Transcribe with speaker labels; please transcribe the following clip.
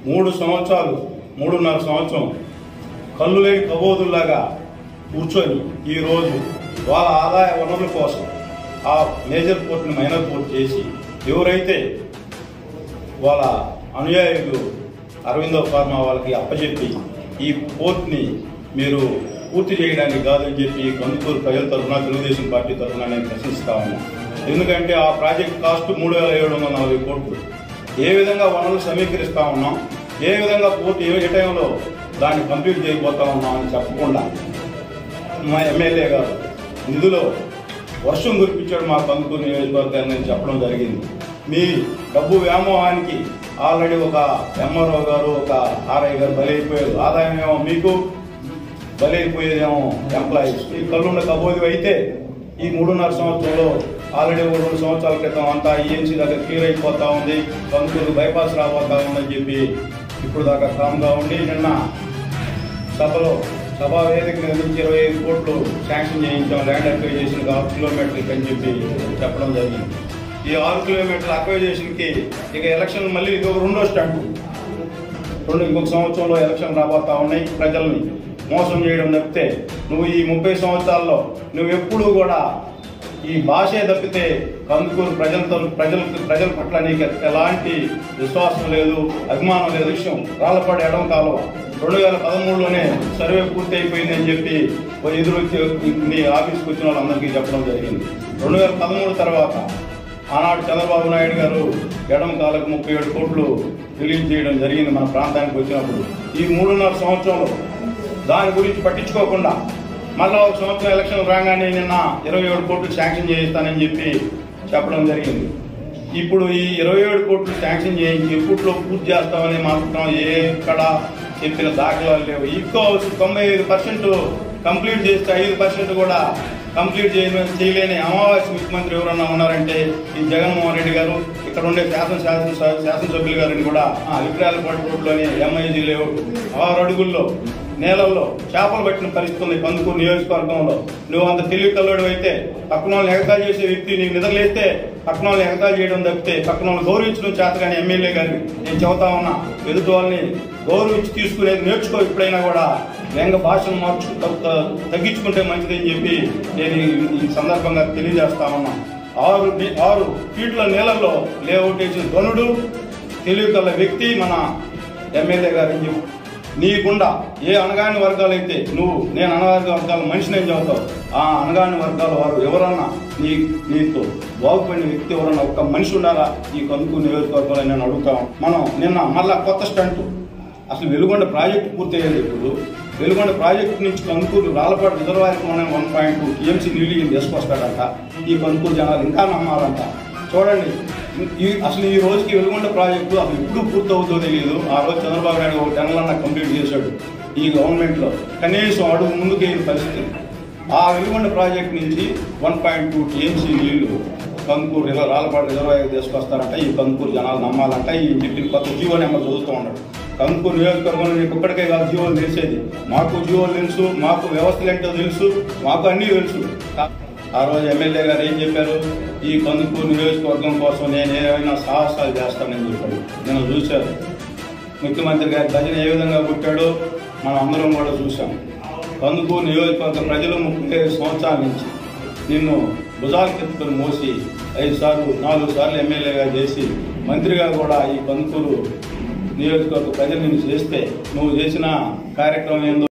Speaker 1: మూడు సంవత్సరాలు మూడున్నర సంవత్సరం కళ్ళు లేని కబోదుల్లాగా కూర్చొని ఈరోజు వాళ్ళ ఆదాయ వనరుల కోసం ఆ మేజర్ పోర్ట్ని మైనర్ పోర్ట్ చేసి ఎవరైతే వాళ్ళ అనుయాయులు అరవిందో ఫార్మా వాళ్ళకి అప్పచెప్పి ఈ పోర్ట్ని మీరు పూర్తి చేయడానికి కాదని చెప్పి కందుకూరు ప్రజల తరఫున తెలుగుదేశం పార్టీ తరఫున నేను ప్రశ్నిస్తా ఉన్నాను ఎందుకంటే ఆ ప్రాజెక్ట్ కాస్ట్ మూడు వేల ఏడు వందల నలభై కోట్లు ఏ విధంగా వనరులు సమీకరిస్తా ఉన్నాం ఏ విధంగా పోర్ట్ ఏ ఏ టైంలో దాన్ని కంప్లీట్ చేయబోతా ఉన్నాం అని చెప్పకుండా మా ఎమ్మెల్యే గారు నిధులో వర్షం కురిపించాడు మా కందుకూరు నియోజకవర్గాన్ని అని చెప్పడం జరిగింది మీ డబ్బు వ్యామోహానికి ఆల్రెడీ ఒక ఎంఆర్ఓ గారు ఒక ఆర్ఐ గారు బలైపోయారు ఆదాయం ఏమో మీకు బలైపోయేదేమో ఎంప్లాయీస్ ఈ కళ్ళున్న కబోది అయితే ఈ మూడున్నర సంవత్సరంలో ఆల్రెడీ ఒక రెండు సంవత్సరాల క్రితం అంతా ఈఎన్సీ దగ్గర క్లియర్ అయిపోతా ఉంది కందుకూరు బైపాస్ రాబోతా ఉందని చెప్పి ఇప్పుడు దాకా కామ్గా ఉండి నిన్న సభలో సభా వేదిక మీద నుంచి ఇరవై ఐదు కోట్లు శాంక్షన్ చేయించాం ల్యాండ్ అక్వైజేషన్ ఆరు కిలోమీటర్లకి అని చెప్పి చెప్పడం జరిగింది ఈ ఆరు కిలోమీటర్ల అక్వైజేషన్కి ఇక ఎలక్షన్ మళ్ళీ ఇది ఒక రెండో స్టంట్ రెండు ఇంకొక సంవత్సరంలో ఎలక్షన్ రాబోతా ఉన్నాయి ప్రజల్ని మోసం చేయడం తప్పితే నువ్వు ఈ ముప్పై సంవత్సరాల్లో నువ్వు ఎప్పుడూ కూడా ఈ భాషే తప్పితే కందుకూరు ప్రజలతో ప్రజలకు ప్రజల పట్ల నీకు ఎలాంటి విశ్వాసం లేదు అభిమానం లేదు విషయం రాళ్ళపాడు ఎడమ కాలువ రెండు వేల పదమూడులోనే సర్వే పూర్తి అయిపోయిందని చెప్పి ఓ ఎదురు వచ్చి మీ ఆఫీస్కి వచ్చిన వాళ్ళందరికీ చెప్పడం జరిగింది రెండు వేల పదమూడు తర్వాత ఆనాడు చంద్రబాబు నాయుడు గారు ఎడమ కాలకు ముప్పై ఏడు కోట్లు రిలీజ్ చేయడం జరిగింది మన ప్రాంతానికి వచ్చినప్పుడు ఈ మూడున్నర సంవత్సరంలో దాని గురించి పట్టించుకోకుండా మళ్ళా ఒక సంవత్సరం ఎలక్షన్ రాగానే నిన్న ఇరవై ఏడు కోట్లు శాంక్షన్ చేయిస్తానని చెప్పి చెప్పడం జరిగింది ఇప్పుడు ఈ ఇరవై ఏడు కోట్లు శాంక్షన్ చేయించి ఎప్పుట్లో పూర్తి చేస్తామని మాత్రం ఎక్కడ చెప్పిన దాఖలాలు లేవు ఈకో హౌస్ తొంభై ఐదు పర్సెంట్ కంప్లీట్ చేస్తే ఐదు పర్సెంట్ కూడా కంప్లీట్ చేయలేని చేయలేని అమావాస్య ముఖ్యమంత్రి ఎవరన్నా ఉన్నారంటే ఈ జగన్మోహన్ రెడ్డి గారు ఇక్కడ ఉండే శాసన శాసన శాసనసభ్యులు గారిని కూడా విక్రాలపాటు రోడ్లోని ఎంఐజీ లేవు ఆరు అడుగుల్లో నేలల్లో చేపలు పట్టిన పరిస్థితి ఉంది కందుకూరు నియోజకవర్గంలో నువ్వు అంత తెలివి కల్లోడు అయితే పక్కన వాళ్ళని ఎగతాలు చేసే వ్యక్తి నీకు నిద్రలేస్తే పక్కన వాళ్ళని ఎగతాలు చేయడం తప్పితే పక్కన వాళ్ళని గౌరవించడం చేత కానీ ఎమ్మెల్యే గారిని నేను చెబుతా ఉన్నా ఎదుటి వాళ్ళని గౌరవించి తీసుకునేది నేర్చుకో ఇప్పుడైనా కూడా వ్యంగ భాషను మార్చు త- తగ్గించుకుంటే మంచిదని చెప్పి నేను ఈ- ఈ సందర్భంగా తెలియజేస్తా ఉన్నా ఆరు డి- ఆరు ఫీట్ల నేలల్లో లేఅవుట్ వేసిన ధనుడు తెలివి కల వ్యక్తి మన ఎమ్మెల్యే గారు అని చెప్పి నీకుండా ఏ అనగాని వర్గాలైతే నువ్వు నేను అనగాని వర్గాల మనిషిని ఏం చెబుతావు ఆ అనగాని వర్గాల వారు ఎవరన్నా నీ నీతో బాగుపడిన వ్యక్తి ఎవరన్నా ఒక్క మనిషి ఉండాలా ఈ కందుకు నియోజకవర్గంలో నేను అడుగుతాం మనం నిన్న మళ్ళా కొత్త స్టంట్ అసలు వెలుగొండ ప్రాజెక్టు పూర్తయ్యేది ఇప్పుడు వెలుగొండ ప్రాజెక్టు నుంచి కందుకూరు రాలపాటు రిజర్వాయర్కి మనం వన్ పాయింట్ టూ టీఎంసీ నీళ్ళు ఈయన తీసుకొస్తాడంట ఈ కందుకూరు జనాలు ఇంకా నమ్మాలంట చూడండి ఈ అసలు ఈ రోజుకి వెలుగొండ ప్రాజెక్టు అసలు ఎప్పుడు పూర్తవుతుందో తెలియదు ఆ రోజు చంద్రబాబు నాయుడు ఒక టెన్లన్న కంప్లీట్ చేశాడు ఈ గవర్నమెంట్లో కనీసం అడుగు ముందుకు పరిస్థితి ఆ వెలుగొండ ప్రాజెక్ట్ నుంచి వన్ పాయింట్ టూ టీఎంసీ నీళ్లు కందుకూరు రిజర్ రాలపాడు రిజర్వాయర్ తీసుకొస్తారంట ఈ కందుకూరు జనాలు నమ్మాలంట ఈ చెప్పిన కొత్త జీవో నెంబర్ చదువుతూ ఉన్నాడు కందుకూరు నియోజకవర్గంలో నీకు ఒక్కడికే కాదు జీవోలు తెలిసేది మాకు జీవోలు తెలుసు మాకు వ్యవస్థలు ఏంటో తెలుసు మాకు అన్నీ తెలుసు ఆ రోజు ఎమ్మెల్యే గారు ఏం చెప్పారు ఈ కందుకూరు నియోజకవర్గం కోసం నేను ఏమైనా సాహసాలు చేస్తానని చెప్పాడు నేను చూశాను ముఖ్యమంత్రి గారి భజన ఏ విధంగా పుట్టాడో మనం అందరం కూడా చూసాం కందుకూరు నియోజకవర్గ ప్రజలు ముప్పై ఐదు సంవత్సరాల నుంచి నిన్ను భుజాలు కెత్తుకొని మోసి ఐదు సార్లు నాలుగు సార్లు ఎమ్మెల్యేగా చేసి మంత్రిగా కూడా ఈ కందుకూరు నియోజకవర్గ ప్రజలు నిన్ను చేస్తే నువ్వు చేసిన కార్యక్రమం ఏందో